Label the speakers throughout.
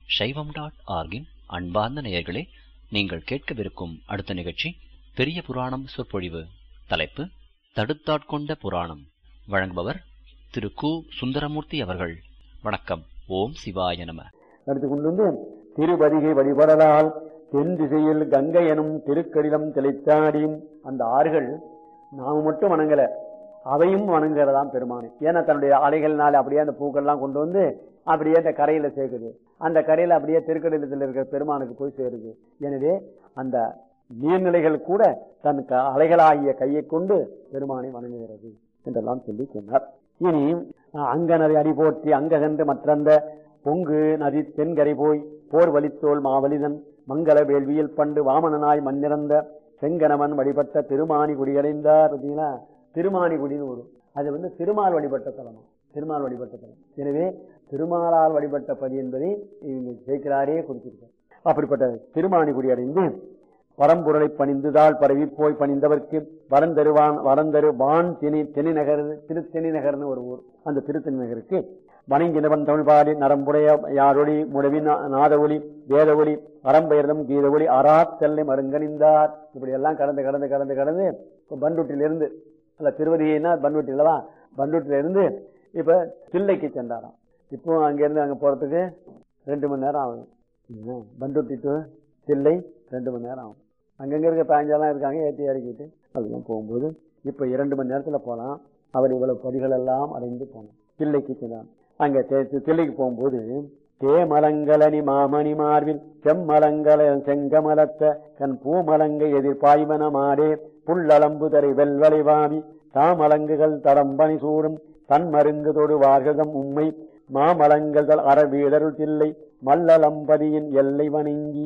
Speaker 1: சைவம் டாட் ஆர்கின் அன்பார்ந்த நேயர்களே நீங்கள் கேட்கவிருக்கும் அடுத்த நிகழ்ச்சி பெரிய புராணம் சொற்பொழிவு தலைப்பு தடுத்தாட்கொண்ட புராணம் வழங்குபவர் திரு கு சுந்தரமூர்த்தி அவர்கள் வணக்கம் ஓம் சிவாய நம
Speaker 2: அடுத்து கொண்டு வந்து திருவதிகை வழிபடலால் தென் திசையில் கங்கை எனும் திருக்கடிலம் தெளித்தாடி அந்த ஆறுகள் நாம மட்டும் வணங்கல அவையும் வணங்குறதாம் பெருமானை ஏன்னா தன்னுடைய அலைகள்னால அப்படியே அந்த பூக்கள்லாம் கொண்டு வந்து அப்படியே அந்த கரையில சேர்க்குது அந்த கரையில அப்படியே திருக்கடிலத்தில் இருக்கிற பெருமானுக்கு போய் சேருது எனவே அந்த நீர்நிலைகள் கூட தன் க- அலைகளாகிய கையை கொண்டு பெருமானை வணங்குகிறது என்றெல்லாம் சொல்லி சொன்னார் இனி அங்கனரை அடி போற்றி அங்ககன்று மற்றந்த பொங்கு நதி தென்கரை போய் போர் வலித்தோல் மாவலிதன் மங்கள வேள்வியில் பண்டு வாமனனாய் மண்ணிறந்த செங்கணவன் வழிபட்ட திருமானி குடியடைந்தார் பார்த்தீங்களா திருமானி குடின்னு வரும் அது வந்து திருமால் வழிபட்ட தலமா திருமால் வழிபட்ட தலம் எனவே திருமாலால் வழிபட்ட பதி என்பதை இவங்க சேர்க்கிறாரே குறிச்சிருக்கார் அப்படிப்பட்ட திருமானி குடியடைந்து வரம்பொருளை பணிந்துதால் பரவி போய் பணிந்தவர்க்கு வரந்தருவான் வரந்தருவான் தெனி தெனி நகர் திருத்தெனி நகர்னு ஒரு ஊர் அந்த திருத்தணி நகருக்கு வணங்கினவன் தமிழ்பாடி நரம்புடைய யாரொளி முடவி நா- நாத ஒளி வேத ஒளி அறம்பெயர்தம் கீத ஒளி அராத்தெல்லை மருங்கணிந்தார் இப்படி எல்லாம் கடந்து கடந்து கடந்து கடந்து இப்ப பண்ருட்டிலிருந்து அல்ல திருவதினா பண்ருட்டி இல்லவா பண்ருட்டில இருந்து இப்ப தில்லைக்கு சென்றாராம் இப்போ அங்கிருந்து அங்க போறதுக்கு ரெண்டு மணி நேரம் ஆகும் என்ன, பண்ருட்டி டு தில்லை ரெண்டு மணி நேரம் ஆகும் அங்கங்க இருக்க பேஞ்செல்லாம் இருக்காங்க ஏற்றி இறக்கிட்டு அதெல்லாம் போகும்போது இப்ப இரண்டு மணி நேரத்துல போலாம் அவர் இவ்வளவு படிகள் எல்லாம் அடைந்து போனான் தில்லைக்கு சென்றான் அங்க தே- தி- தில்லைக்கு போகும்போது தேமலங்கலனி மாமணி மார்பில் செம்மலங்கல செங்கமலத்த கண் பூமலங்கை எதிர்பாய்மன மாடே புல்லளம்பு தரை வெல்வலை வாவி தாமலங்குகள் தடம்பணி சூடும் தன்மருங்கு தொடுவார்கதம் உம்மை மாமலங்கள் தல் அறவீடருள் தில்லை மல்லலம்பதியின் எல்லை வணங்கி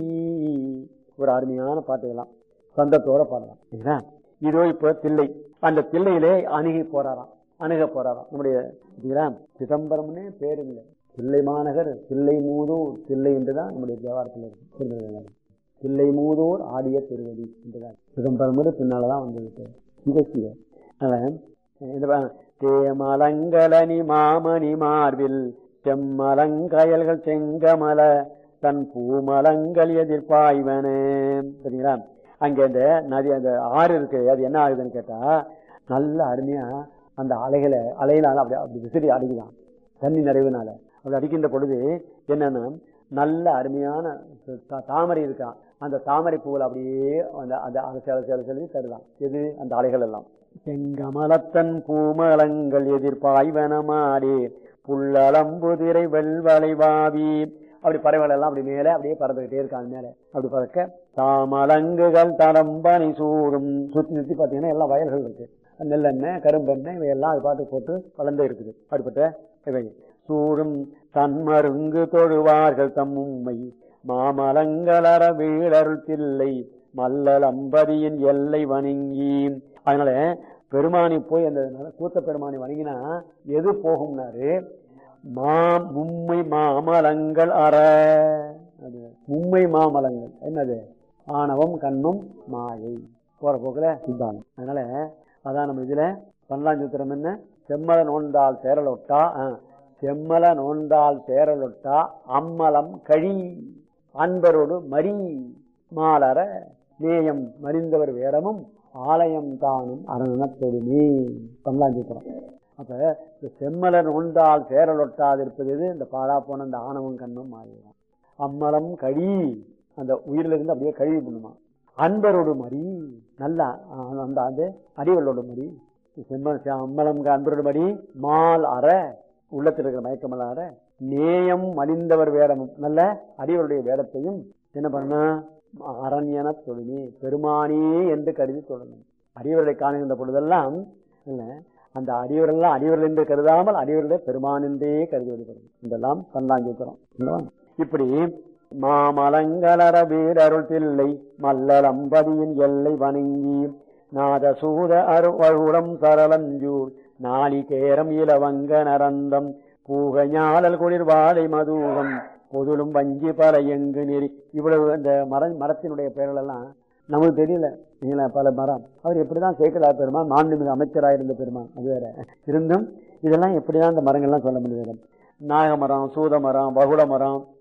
Speaker 2: ஒரு அருமையான பாட்டுகளாம் சொந்தத்தோட பாடலாம் சரிங்களா? இதோ இப்ப தில்லை அந்த தில்லையிலே அணுகி போறாராம் அணுக போறாராம் நம்முடைய பார்த்தீங்களா? சிதம்பரம்னே பேரு இல்லை தில்லை மாநகர் தில்லை மூதூர் தில்லை என்றுதான் நம்முடைய விவகாரத்தில் இருக்கு திருநெல்வேலி. தில்லை மூதூர் ஆடிய திருவடி என்றுதான் சிதம்பரம் பின்னாலதான் வந்தது நிகழ்ச்சிய அதனால இந்த பா- தேமலங்கலனி மாமணி மார்பில் செம்மலங்கயல்கள் செங்கமல தன் பூமலங்கள் எதிர்ப்பாய்வன சரிங்களா அங்க இந்த நதி அந்த ஆறு இருக்கு அது என்ன ஆகுதுன்னு கேட்டா நல்ல அருமையா அந்த அலைகளை அலையினால அப்படி அப்படி விசிறி அடிக்குதான் தண்ணி நிறைவுனால அப்படி அடிக்கின்ற பொழுது என்னன்னா நல்ல அருமையான தா- தாமரை இருக்கான் அந்த தாமரை பூவில் அப்படியே அந்த அந்த அதை சில சில செலுத்தி தருதான் எது அந்த அலைகள் எல்லாம் செங்கமலத்தன் பூமலங்கள் எதிர்ப்பாய்வனமாடி புல்லளம்புதிரை வெள்வலை வாவி அப்படி பறவைகள் எல்லாம் அப்படி மேலே அப்படியே பறந்துகிட்டே இருக்காங்க மேலே அப்படி பறக்க தாமலங்குகள் தடம்பனி சூடும் சுத்தி சுத்தி பார்த்தீங்கன்னா எல்லாம் வயல்கள் இருக்கு நெல்லெண்ணெய் கரும்பெண்ணெய் இவையெல்லாம் அது பாட்டு போட்டு வளர்ந்து இருக்குது அப்படிப்பட்ட இவை சூடும் தன்மருங்கு தொழுவார்கள் தம் உம்மை மாமலங்களர வீழருள் தில்லை மல்லல் அம்பதியின் எல்லை வணங்கி அதனால பெருமானி போய் அந்த கூத்த பெருமானி வணங்கினா எது போகும்னாரு மா மும்மை மாமலங்கள் அற அது மும்மை மாமலங்கள் என்னது ஆணவம் கண்ணும் மாயை போற போக்குல சித்தாந்தம் அதனால அதான் நம்ம இதுல பல்லாஞ்சூத்திரம் என்ன செம்மல நோண்டால் சேரலொட்டா ஆ, செம்மல நோண்டால் சேரலொட்டா அம்மலம் கழி அன்பரோடு மரி மாலர நேயம் மறிந்தவர் வேடமும் ஆலயம் தானும் அரணத்தொடுமே பல்லாஞ்சூத்திரம் அப்ப இந்த செம்மலர் உண்டால் சேரலொட்டாது இருப்பது எது இந்த பாழா போன இந்த ஆணவம் கண்ணும் மாறிடும் அம்மலம் கழி அந்த உயிரிலிருந்து அப்படியே கழுவி பண்ணுமா அன்பரோடு மறி நல்ல ஆ, அந்த அது அடிகளோட மறி செம்ம செ- அம்மலம் அன்பரோடு மறி மால் அற உள்ளத்தில் இருக்கிற மயக்கமல்ல அற நேயம் மலிந்தவர் வேடமும் நல்ல அடிவருடைய வேடத்தையும் என்ன பண்ணா அரண்யன தொழுமே பெருமானே என்று கருதி தொழணும் அடியவர்களை காணுகின்ற பொழுதெல்லாம் இல்ல அந்த அடியவரெல்லாம் அடியவர்கள் என்று கருதாமல் அடியவர்களை பெருமான் என்றே கருதி வழிபடணும் இதெல்லாம் பல்லாஞ்சூத்திரம் இல்லவா? இப்படி மாமலங்களர வீரருள் தில்லை மல்லலம்பதியின் எல்லை வணங்கி நாதசூத அருவழுடம் சரளஞ்சூர் நாளிகேரம் இளவங்க நரந்தம் பூக ஞாழல் குளிர் வாழை மதூகம் பொதுளும் வஞ்சி பல எங்கு நெறி இவ்வளவு அந்த மர மரத்தினுடைய பெயர்கள் எல்லாம் நமக்கு தெரியல நீங்களா பல மரம் அவர் எப்படிதான் சேக்கலார் பெருமான் மாண்புமிகு அமைச்சராக இருந்த பெருமான் அது வேற இருந்தும் இதெல்லாம் எப்படிதான் அந்த மரங்கள்லாம் சொல்ல முடியாது நாகமரம் சூத மரம் பகுள மரம்